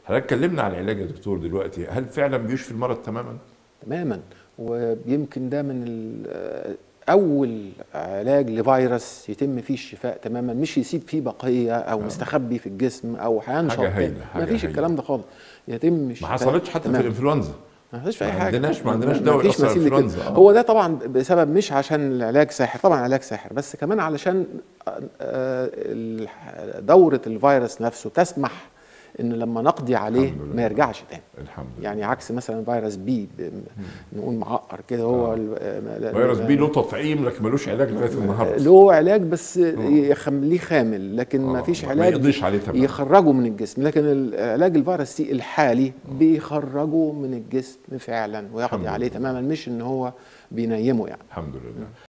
حضرتك اتكلمنا عن العلاج يا دكتور دلوقتي هل فعلا بيشفي المرض تماما تماما ويمكن ده من ال- اول علاج لفيروس يتم فيه الشفاء تماما مش يسيب فيه بقيه او مستخبي في الجسم او هينشط حاجة تاني. هايلة، حاجة ما فيش هايلة. الكلام ده خالص يتم ما الشفاء حصلتش حتى في تماماً. الانفلونزا ما فيش في اي ما حاجه عندناش- ما عندناش ما دواء فيش يأثر على مثيل لكده. الإنفلونزا، آه. هو ده طبعا بسبب مش عشان العلاج ساحر طبعا علاج ساحر بس كمان علشان آه، آه، الح- دوره الفيروس نفسه تسمح ان لما نقضي عليه الحمد لله. ما يرجعش تاني الحمد لله يعني عكس مثلا فيروس بي ب- نقول معقر كده هو ال- فيروس بي له تطعيم لكن ملوش علاج لغايه النهارده له علاج بس يخليه خامل لكن ما آه، فيش ما علاج يقضيش عليه تماما. يخرجه من الجسم لكن العلاج الفيروس سي الحالي بيخرجه من الجسم فعلا الحمد ويقضي عليه لله. تماما مش ان هو بينيمه يعني الحمد لله